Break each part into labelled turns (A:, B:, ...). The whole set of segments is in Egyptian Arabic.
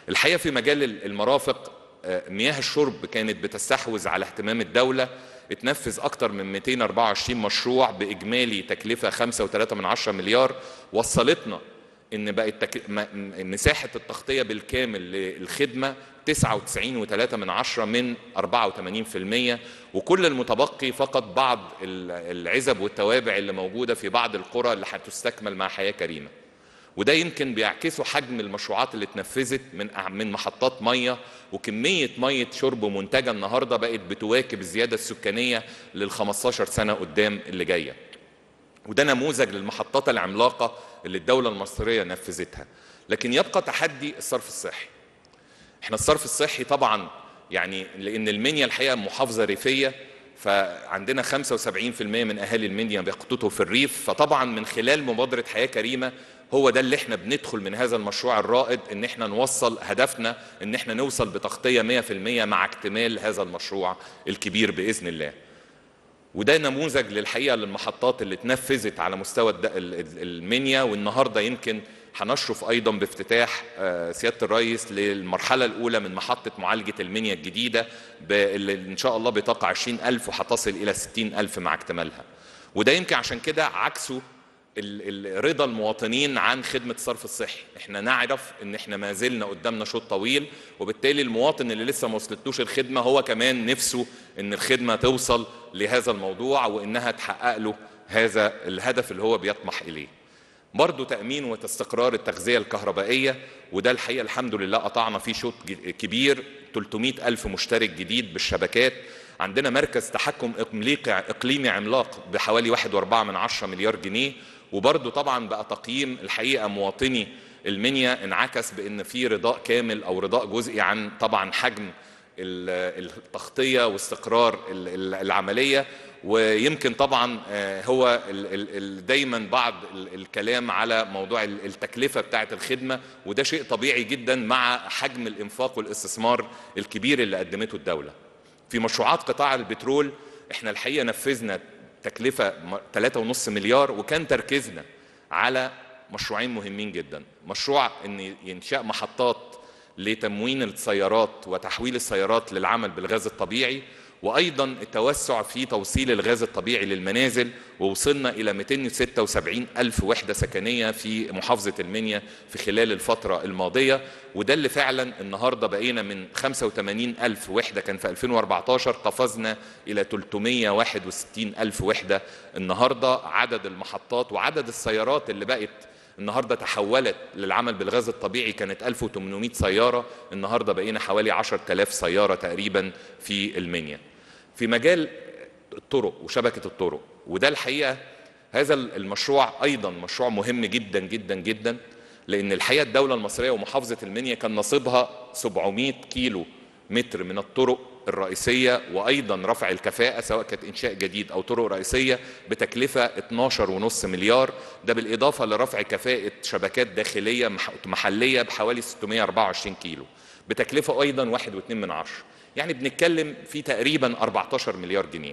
A: الحقيقه في مجال المرافق آه، مياه الشرب كانت بتستحوذ على اهتمام الدوله اتنفذ اكتر من 224 مشروع باجمالي تكلفه 5.3 من عشرة مليار وصلتنا ان بقت تك... م- مساحه التغطيه بالكامل للخدمه 99.3 من عشرة من 84% وكل المتبقي فقط بعض ال- العزب والتوابع اللي موجوده في بعض القرى اللي هتستكمل مع حياه كريمه وده يمكن بيعكسوا حجم المشروعات اللي اتنفذت من أع- من محطات ميه وكميه ميه شرب منتجه النهارده بقت بتواكب الزياده السكانيه لل 15 سنه قدام اللي جايه. وده نموذج للمحطات العملاقه اللي الدوله المصريه نفذتها. لكن يبقى تحدي الصرف الصحي. احنا الصرف الصحي طبعا يعني لان المنيا الحقيقه محافظه ريفيه فعندنا 75% من اهالي المنيا بيقططوا في الريف فطبعا من خلال مبادره حياه كريمه هو ده اللي احنا بندخل من هذا المشروع الرائد ان احنا نوصل هدفنا ان احنا نوصل بتغطيه 100% مع اكتمال هذا المشروع الكبير باذن الله. وده نموذج للحقيقه للمحطات اللي اتنفذت على مستوى الد- ال- ال- المنيا والنهارده يمكن هنشرف ايضا بافتتاح آه، سياده الرئيس للمرحله الاولى من محطه معالجه المنيا الجديده ب- اللي ان شاء الله بطاقه 20000 وهتصل الى 60000 مع اكتمالها. وده يمكن عشان كده عكسه ال- ال- رضا المواطنين عن خدمة الصرف الصحي احنا نعرف ان احنا ما زلنا قدامنا شوط طويل وبالتالي المواطن اللي لسه ما وصلتلوش الخدمة هو كمان نفسه ان الخدمة توصل لهذا الموضوع وانها تحقق له هذا الهدف اللي هو بيطمح اليه برضو تأمين وتستقرار التغذية الكهربائية وده الحقيقة الحمد لله قطعنا فيه شوط ج- كبير 300 ألف مشترك جديد بالشبكات عندنا مركز تحكم إقليقي إقليمي عملاق بحوالي 1.4 من عشرة مليار جنيه وبرضو طبعا بقى تقييم الحقيقة مواطني المنيا انعكس بأن في رضاء كامل أو رضاء جزئي عن طبعا حجم ال- التغطية واستقرار ال- ال- العملية ويمكن طبعا آه، هو ال- ال- ال- دايما بعض ال- الكلام على موضوع ال- التكلفة بتاعة الخدمة وده شيء طبيعي جدا مع حجم الإنفاق والاستثمار الكبير اللي قدمته الدولة في مشروعات قطاع البترول احنا الحقيقة نفذنا تكلفة م- 3.5 مليار وكان تركيزنا على مشروعين مهمين جدا مشروع ان ينشأ محطات لتموين السيارات وتحويل السيارات للعمل بالغاز الطبيعي وايضا التوسع في توصيل الغاز الطبيعي للمنازل ووصلنا الى 276 الف وحده سكنيه في محافظه المنيا في خلال الفتره الماضيه وده اللي فعلا النهارده بقينا من 85 الف وحده كان في 2014 قفزنا الى 361 الف وحده النهارده عدد المحطات وعدد السيارات اللي بقت النهارده تحولت للعمل بالغاز الطبيعي كانت 1800 سياره النهارده بقينا حوالي 10000 سياره تقريبا في المنيا في مجال الطرق وشبكه الطرق وده الحقيقه هذا المشروع ايضا مشروع مهم جدا جدا جدا لان الحقيقه الدوله المصريه ومحافظه المنيا كان نصيبها 700 كيلو متر من الطرق الرئيسية وأيضا رفع الكفاءة سواء كانت إنشاء جديد أو طرق رئيسية بتكلفة 12.5 مليار ده بالإضافة لرفع كفاءة شبكات داخلية مح- محلية بحوالي 624 كيلو بتكلفة أيضا 1.2 من عشرة يعني بنتكلم في تقريبا 14 مليار جنيه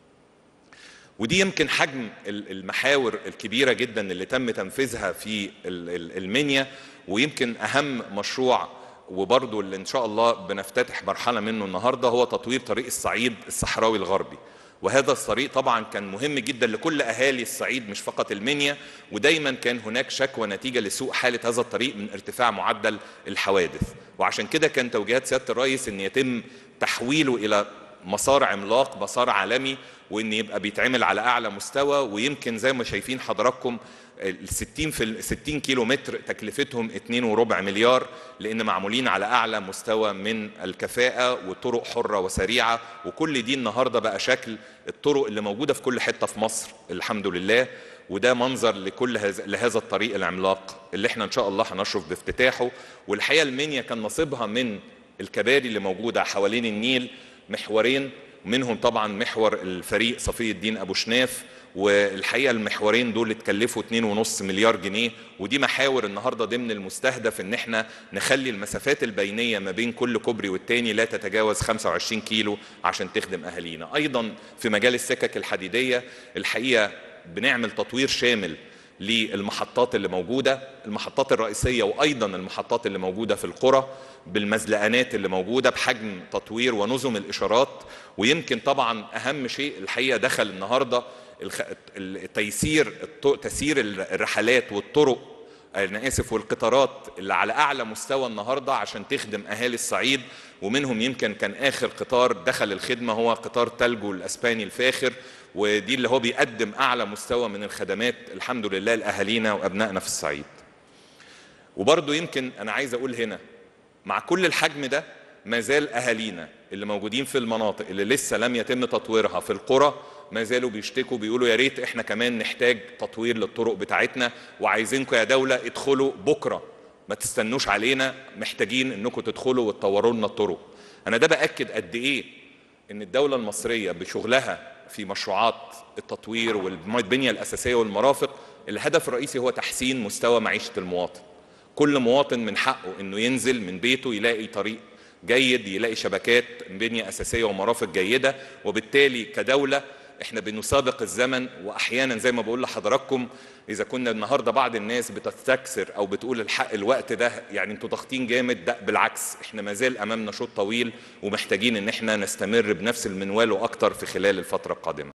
A: ودي يمكن حجم ال- المحاور الكبيرة جدا اللي تم تنفيذها في ال- ال- المنيا ويمكن أهم مشروع وبرضه اللي إن شاء الله بنفتتح مرحلة منه النهاردة هو تطوير طريق الصعيد الصحراوي الغربي وهذا الطريق طبعا كان مهم جدا لكل أهالي الصعيد مش فقط المنيا ودايما كان هناك شكوى نتيجة لسوء حالة هذا الطريق من ارتفاع معدل الحوادث وعشان كده كان توجيهات سيادة الرئيس أن يتم تحويله إلى مسار عملاق مسار عالمي وان يبقى بيتعمل على اعلى مستوى ويمكن زي ما شايفين حضراتكم ال 60 في ال 60 كيلو متر تكلفتهم 2.4 مليار لان معمولين على اعلى مستوى من الكفاءه وطرق حره وسريعه وكل دي النهارده بقى شكل الطرق اللي موجوده في كل حته في مصر الحمد لله وده منظر لكل هذا لهذا الطريق العملاق اللي احنا ان شاء الله هنشرف بافتتاحه والحقيقه المنيا كان نصيبها من الكباري اللي موجوده حوالين النيل محورين منهم طبعا محور الفريق صفي الدين ابو شناف والحقيقه المحورين دول اتكلفوا 2.5 مليار جنيه ودي محاور النهارده ضمن المستهدف ان احنا نخلي المسافات البينيه ما بين كل كوبري والتاني لا تتجاوز 25 كيلو عشان تخدم اهالينا ايضا في مجال السكك الحديديه الحقيقه بنعمل تطوير شامل للمحطات اللي موجودة المحطات الرئيسية وأيضا المحطات اللي موجودة في القرى بالمزلقانات اللي موجودة بحجم تطوير ونظم الإشارات ويمكن طبعا أهم شيء الحقيقة دخل النهاردة الخ... التيسير الط... تسيير الرحلات والطرق انا اسف والقطارات اللي على اعلى مستوى النهارده عشان تخدم اهالي الصعيد ومنهم يمكن كان اخر قطار دخل الخدمه هو قطار تلجو الاسباني الفاخر ودي اللي هو بيقدم اعلى مستوى من الخدمات الحمد لله لاهالينا وابنائنا في الصعيد. وبرضه يمكن انا عايز اقول هنا مع كل الحجم ده ما زال اهالينا اللي موجودين في المناطق اللي لسه لم يتم تطويرها في القرى ما زالوا بيشتكوا بيقولوا يا ريت احنا كمان نحتاج تطوير للطرق بتاعتنا وعايزينكم يا دوله ادخلوا بكره ما تستنوش علينا محتاجين انكم تدخلوا وتطوروا لنا الطرق. انا ده باكد قد ايه ان الدوله المصريه بشغلها في مشروعات التطوير والبنيه الاساسيه والمرافق الهدف الرئيسي هو تحسين مستوى معيشه المواطن. كل مواطن من حقه انه ينزل من بيته يلاقي طريق جيد يلاقي شبكات بنيه اساسيه ومرافق جيده وبالتالي كدوله احنا بنسابق الزمن واحيانا زي ما بقول لحضراتكم اذا كنا النهارده بعض الناس بتستكثر او بتقول الحق الوقت ده يعني انتوا ضاغطين جامد ده بالعكس احنا ما زال امامنا شوط طويل ومحتاجين ان احنا نستمر بنفس المنوال واكتر في خلال الفتره القادمه